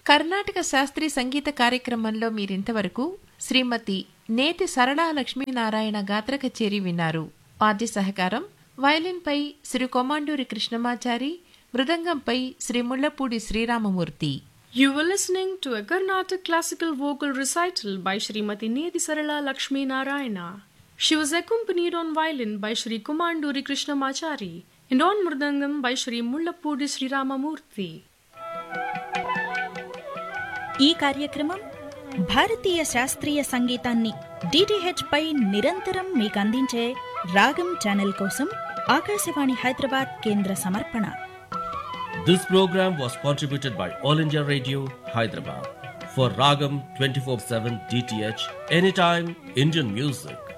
కర్ణాటక శాస్త్రీయ సంగీత కార్యక్రమంలో మీరింతవరకు శ్రీమతి నేతి సరళా లక్ష్మీనారాయణ గాత్ర కచేరి విన్నారు వాద్య సహకారం వయలిన్పై Shri Komanduri Krishnamachari మృదంగంపై Shri Mullapudi Sriramamurthy You were listening to a Carnatic classical vocal recital by Srimati Nedi Sarala Lakshmi Narayana. She was accompanied on violin by Sri Kumanduri Krishnamachari and on mridangam by Sri Mullapudi Sri Ramamurthy. ఈ కార్యక్రమం భారతీయ శాస్త్రీయ సంగీతాన్ని DTH పై నిరంతరం మీకు అందించే రాగం channel కోసం ఆకాశవాణి హైదరాబాద్ కేంద్ర సమర్పణ This program was contributed by All India Radio, Hyderabad. For Ragam 24 7 DTH, anytime Indian music.